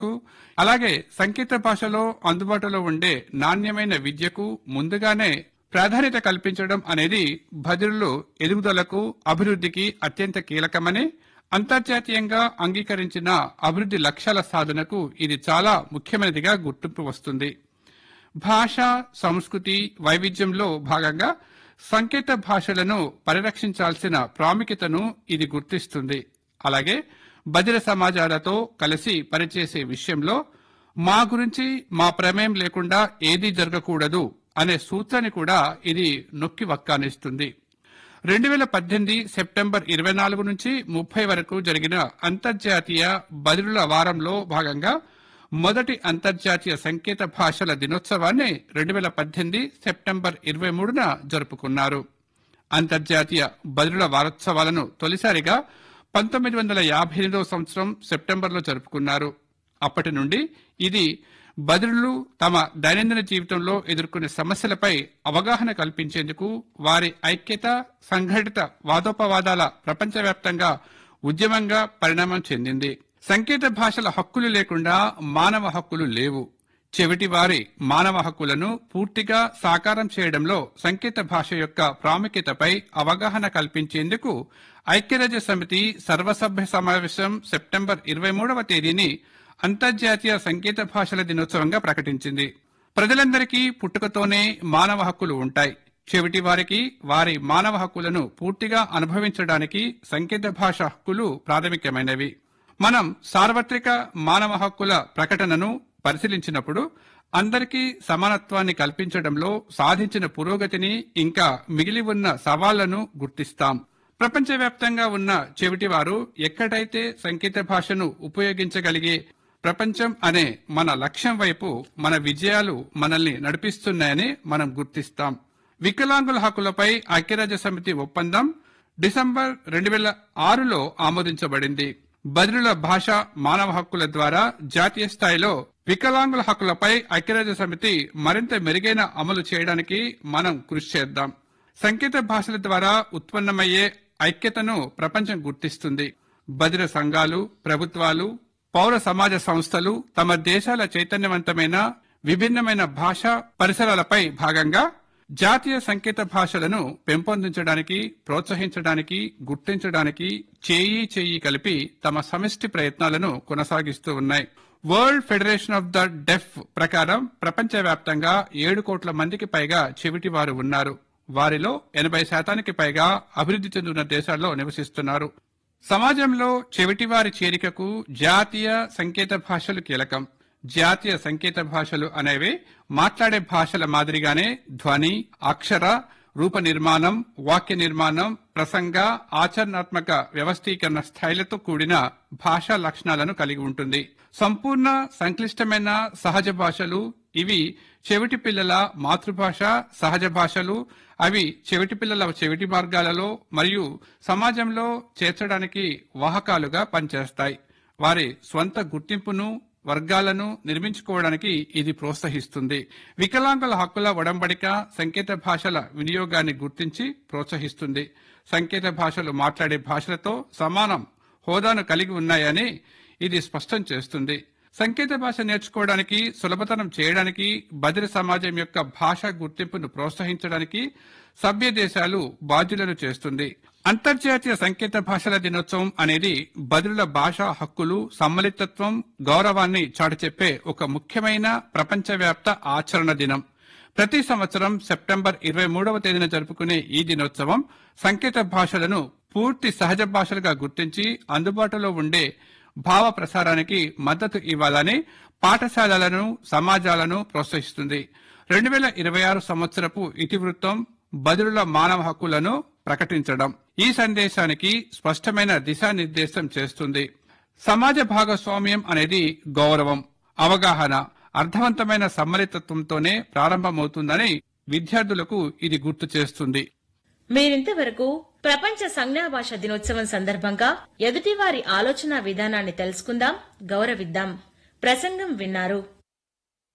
అలాగే సంకేత భాషలో అందుబాటులో ఉండే నాణ్యమైన విద్యకు ముందుగానే ప్రాధాన్యత కల్పించడం అనేది బదిరులు ఎదుగుదలకు అభివృద్ధికి అత్యంత కీలకమని అంతర్జాతీయంగా అంగీకరించిన అభివృద్ధి లక్ష్యాల సాధనకు ఇది చాలా ముఖ్యమైనదిగా గుర్తింపు వస్తుంది భాష సంస్కృతి వైవిధ్యంలో భాగంగా సంకేత భాషలను పరిరక్షించాల్సిన ప్రాముఖ్యతను ఇది గుర్తిస్తుంది అలాగే బదిర సమాజాలతో కలిసి పనిచేసే విషయంలో మా గురించి మా ప్రమేయం లేకుండా ఏదీ జరగకూడదు అనే సూత్రాన్ని కూడా ఇది నొక్కి వక్కానిస్తుంది రెండు వేల పద్దెనిమిది సెప్టెంబర్ ఇరవై నాలుగు నుంచి ముప్పై వరకు జరిగిన అంతర్జాతీయ బదిలుల వారంలో భాగంగా మొదటి అంతర్జాతీయ సంకేత భాషల దినోత్సవాన్ని రెండు వేల పద్దెనిమిది సెప్టెంబర్ ఇరవై మూడున జరుపుకున్నారు అంతర్జాతీయ బదిలుల వారోత్సవాలను తొలిసారిగా పంతొమ్మిది వందల యాభై ఎనిమిదవ సంవత్సరం సెప్టెంబర్లో జరుపుకున్నారు అప్పటి నుండి ఇది బదిలులు తమ దైనందిన జీవితంలో ఎదుర్కొనే సమస్యలపై అవగాహన కల్పించేందుకు వారి ఐక్యత సంఘటిత వాదోపవాదాల ప్రపంచవ్యాప్తంగా ఉద్యమంగా పరిణామం చెందింది సంకేత భాషల హక్కులు లేకుండా మానవ హక్కులు లేవు చెవిటి వారి మానవ హక్కులను పూర్తిగా సాకారం చేయడంలో సంకేత భాష యొక్క ప్రాముఖ్యతపై అవగాహన కల్పించేందుకు ఐక్యరాజ్య సమితి సర్వసభ్య సమావేశం సెప్టెంబర్ ఇరవై మూడవ తేదీని అంతర్జాతీయ సంకేత భాషల దినోత్సవంగా ప్రకటించింది ప్రజలందరికీ పుట్టుకతోనే మానవ హక్కులు ఉంటాయి చెవిటి వారికి వారి మానవ హక్కులను పూర్తిగా అనుభవించడానికి సంకేత భాష హక్కులు ప్రాథమికమైనవి మనం సార్వత్రిక మానవ హక్కుల ప్రకటనను పరిశీలించినప్పుడు అందరికీ సమానత్వాన్ని కల్పించడంలో సాధించిన పురోగతిని ఇంకా మిగిలి ఉన్న సవాళ్లను గుర్తిస్తాం ప్రపంచవ్యాప్తంగా ఉన్న చెవిటివారు ఎక్కడైతే సంకేత భాషను ఉపయోగించగలిగే ప్రపంచం అనే మన లక్ష్యం వైపు మన విజయాలు మనల్ని నడిపిస్తున్నాయని మనం గుర్తిస్తాం వికలాంగుల హక్కులపై ఐక్యరాజ్య సమితి ఒప్పందం డిసెంబర్ రెండు వేల ఆరులో ఆమోదించబడింది బదిలుల భాష మానవ హక్కుల ద్వారా జాతీయ స్థాయిలో వికలాంగుల హక్కులపై ఐక్యరాజ్య సమితి మరింత మెరుగైన అమలు చేయడానికి మనం కృషి చేద్దాం సంకేత భాషల ద్వారా ఉత్పన్నమయ్యే ఐక్యతను ప్రపంచం గుర్తిస్తుంది బదిర సంఘాలు ప్రభుత్వాలు పౌర సమాజ సంస్థలు తమ దేశాల చైతన్యవంతమైన విభిన్నమైన భాషా పరిసరాలపై భాగంగా జాతీయ సంకేత భాషలను పెంపొందించడానికి ప్రోత్సహించడానికి గుర్తించడానికి చేయి చేయి కలిపి తమ సమిష్టి ప్రయత్నాలను కొనసాగిస్తూ ఉన్నాయి world federation of the deaf ప్రకారం ప్రపంచవ్యాప్తంగా ఏడు కోట్ల మందికి పైగా చెవిటి వారు ఉన్నారు వారిలో ఎనభై శాతానికి పైగా అభివృద్ధి చెందిన దేశాల్లో నివసిస్తున్నారు సమాజంలో చెవిటివారి చేరికకు జాతీయ సంకేత భాషలు కీలకం జాతీయ సంకేత భాషలు అనేవి మాట్లాడే భాషల మాదిరిగానే ధ్వని అక్షర రూప నిర్మాణం వాక్య నిర్మాణం ప్రసంగ ఆచరణాత్మక వ్యవస్థీకరణ స్థాయిలతో కూడిన భాషా లక్షణాలను కలిగి ఉంటుంది సంపూర్ణ సంక్లిష్టమైన సహజ భాషలు ఇవి చెవిటి పిల్లల మాతృభాష సహజ భాషలు అవి చెవిటి పిల్లల చెవిటి మార్గాలలో మరియు సమాజంలో చేర్చడానికి వాహకాలుగా పనిచేస్తాయి వారి స్వంత గుర్తింపును వర్గాలను నిర్మించుకోవడానికి ఇది ప్రోత్సహిస్తుంది వికలాంగుల హక్కుల ఒడంబడిక సంకేత భాషల వినియోగాన్ని గుర్తించి ప్రోత్సహిస్తుంది సంకేత భాషలు మాట్లాడే భాషలతో సమానం హోదాను కలిగి ఉన్నాయని ఇది స్పష్టం చేస్తుంది సంకేత భాష నేర్చుకోవడానికి సులభతరం చేయడానికి బదిరి సమాజం యొక్క భాషా గుర్తింపును ప్రోత్సహించడానికి సభ్య దేశాలు బాధ్యులను చేస్తుంది అంతర్జాతీయ సంకేత భాషల దినోత్సవం అనేది బదుల భాషా హక్కులు సమ్మలితత్వం గౌరవాన్ని చాటి చెప్పే ఒక ముఖ్యమైన ప్రపంచవ్యాప్త ఆచరణ దినం ప్రతి సంవత్సరం సెప్టెంబర్ ఇరవై మూడవ తేదీన జరుపుకునే ఈ దినోత్సవం సంకేత భాషలను పూర్తి సహజ భాషలుగా గుర్తించి అందుబాటులో ఉండే భావ ప్రసారానికి మద్దతు ఇవ్వాలని పాఠశాలలను సమాజాలను ప్రోత్సహిస్తుంది రెండు వేల ఇరవై ఆరు సంవత్సరపు ఇతివృత్తం బదులుల మానవ హక్కులను ప్రకటించడం ఈ సందేశానికి స్పష్టమైన దిశానిర్దేశం చేస్తుంది సమాజ భాగస్వామ్యం అనేది గౌరవం అవగాహన అర్థవంతమైన సమ్మలితత్వంతోనే ప్రారంభమవుతుందని విద్యార్థులకు ఇది గుర్తు చేస్తుంది మీరింతవరకు ప్రపంచ సంజ్ఞా భాష దినోత్సవం సందర్భంగా ఎదుటివారి ఆలోచన విధానాన్ని తెలుసుకుందాం గౌరవిద్దాం ప్రసంగం విన్నారు